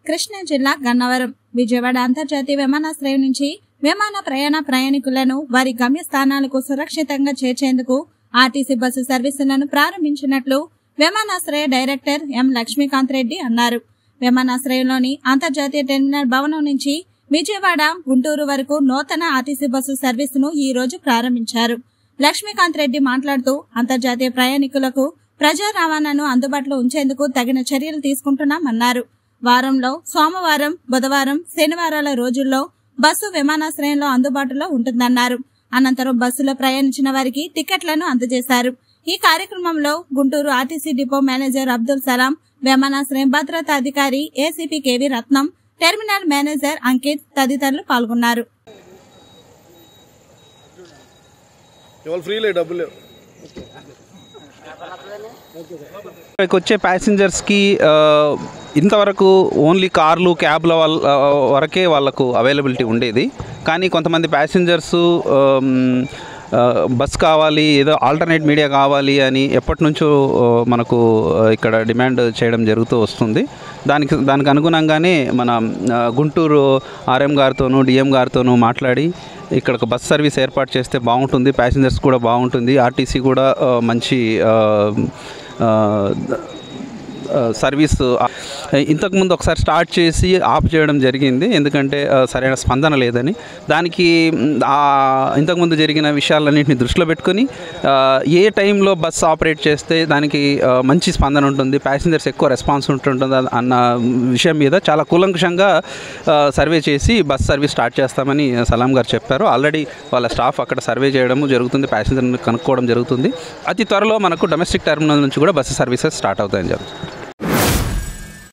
కృష్ణా జిల్లా గన్నవరం విజయవాడ అంతర్జాతీయ విమానాశ్రయం నుంచి విమాన ప్రయాణ ప్రయాణికులను వారి గమ్యస్థానాలకు సురక్షితంగా చేర్చేందుకు ఆర్టీసీ బస్సు సర్వీసులను ప్రారంభించినట్లు విమానాశ్రయ డైరెక్టర్ ఎం లక్ష్మీకాంత్ రెడ్డి అన్నారు విమానాశ్రయంలోని అంతర్జాతీయ టెర్మినల్ భవనం నుంచి విజయవాడ గుంటూరు వరకు నూతన ఆర్టీసీ బస్సు సర్వీసును ఈ రోజు ప్రారంభించారు లక్ష్మీకాంత్ రెడ్డి మాట్లాడుతూ అంతర్జాతీయ ప్రయాణికులకు ప్రజా రవాణాను అందుబాటులో ఉంచేందుకు తగిన చర్యలు తీసుకుంటున్నామన్నారు వారంలో సోమవారం బుధవారం శనివారాల రోజుల్లో బస్సు విమానాశ్రయంలో అందుబాటులో ఉంటుందన్నారు అనంతరం బస్సులో ప్రయాణించిన వారికి టికెట్లను అందజేశారు ఈ కార్యక్రమంలో Guntur RTC depot manager Abdul Salam విమానాశ్రయం భద్రతా అధికారి ACP KV Ratnam terminal manager Ankit తదితరులు పాల్గొన్నారు ఇవాళ ఫ్రీలే డబ్బులు లేవు ఇక్కడికి వచ్చే ప్యాసింజర్స్కి ఆ, ఇంతవరకు ఓన్లీ కార్లు క్యాబ్ల వాళ్ళ ఆ, వరకే వాళ్ళకు అవైలబిలిటీ ఉండేది కానీ కొంతమంది ప్యాసింజర్స్ బస్ కావాలి ఏదో ఆల్టర్నేట్ మీడియా కావాలి అని ఎప్పటి నుంచో ఆ, మనకు ఆ, ఇక్కడ డిమాండ్ చేయడం జరుగుతూ వస్తుంది దానికి దానికి అనుగుణంగానే మన ఆ, గుంటూరు ఆర్ఎం గారితోనూ డిఎం గారితోనూ మాట్లాడి ఇక్కడ ఒక బస్ సర్వీస్ ఏర్పాటు చేస్తే బాగుంటుంది ప్యాసింజర్స్ కూడా బాగుంటుంది ఆర్టీసీ కూడా ఆ, మంచి ఆ, ఆ, ఆ, సర్వీస్ ఆ, ఇంతకుముందు ఒకసారి స్టార్ట్ చేసి ఆఫ్ చేయడం జరిగింది ఎందుకంటే ఆ, సరైన స్పందన లేదని దానికి మ్, ఆ, ఇంతకుముందు జరిగిన విషయాలన్నింటినీ దృష్టిలో పెట్టుకొని ఆ, ఏ టైంలో బస్ ఆపరేట్ చేస్తే దానికి ఆ, మంచి స్పందన ఉంటుంది ప్యాసింజర్స్ ఎక్కువ రెస్పాన్స్ ఉంటుంటుంది అన్న విషయం మీద చాలా కూలంకషంగా ఆ, సర్వే చేసి బస్ సర్వీస్ స్టార్ట్ చేస్తామని సలాం గారు చెప్పారు ఆల్రెడీ వాళ్ళ స్టాఫ్ అక్కడ సర్వే చేయడం జరుగుతుంది ప్యాసింజర్ని కనుక్కోవడం జరుగుతుంది అతి త్వరలో మనకు డొమెస్టిక్ టెర్మినల్ నుంచి కూడా బస్సు సర్వీసెస్ స్టార్ట్ అవుతాయని చెప్తారు